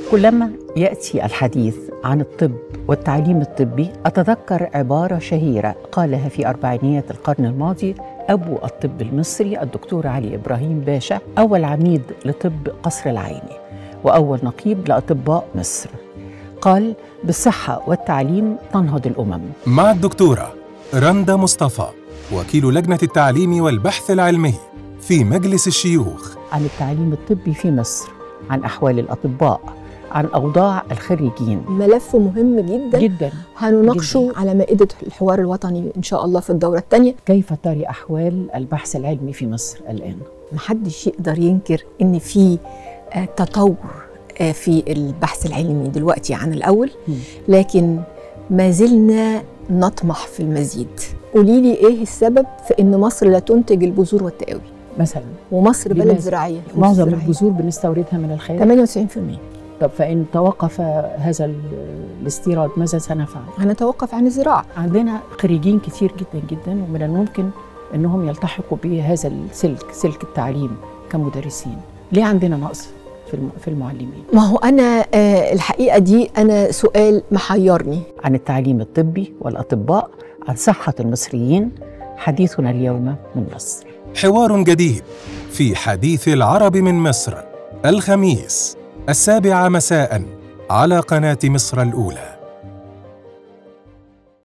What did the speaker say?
كلما ياتي الحديث عن الطب والتعليم الطبي اتذكر عباره شهيره قالها في اربعينيات القرن الماضي ابو الطب المصري الدكتور علي ابراهيم باشا اول عميد لطب قصر العيني واول نقيب لاطباء مصر قال بالصحه والتعليم تنهض الامم مع الدكتورة رندا مصطفى وكيل لجنة التعليم والبحث العلمي في مجلس الشيوخ عن التعليم الطبي في مصر عن احوال الاطباء عن اوضاع الخريجين ملف مهم جدا جدا هنناقشه على مائدة الحوار الوطني إن شاء الله في الدورة الثانية كيف تري احوال البحث العلمي في مصر الان محدش يقدر ينكر إن في آه، تطور آه، في البحث العلمي دلوقتي عن الأول مم. لكن ما زلنا نطمح في المزيد قولي لي إيه السبب في إن مصر لا تنتج البذور والتقاوي مثلا ومصر بلد لماذا؟ زراعية معظم زراعية. البذور بنستوردها من الخارج 98% طب فان توقف هذا ال- الاستيراد ماذا سنفعل هنتوقف عن الزراعة عندنا خريجين كتير جدا جدا ومن الممكن انهم يلتحقوا بهذا السلك سلك التعليم كمدرسين ليه عندنا نقص في الم- في المعلمين ما هو أنا آه، الحقيقة دي أنا سؤال محيرني عن التعليم الطبي والاطباء عن صحه المصريين حديثنا اليوم من مصر حوار جديد في حديث العرب من مصر الخميس السابعة مساء على قناة مصر الأولى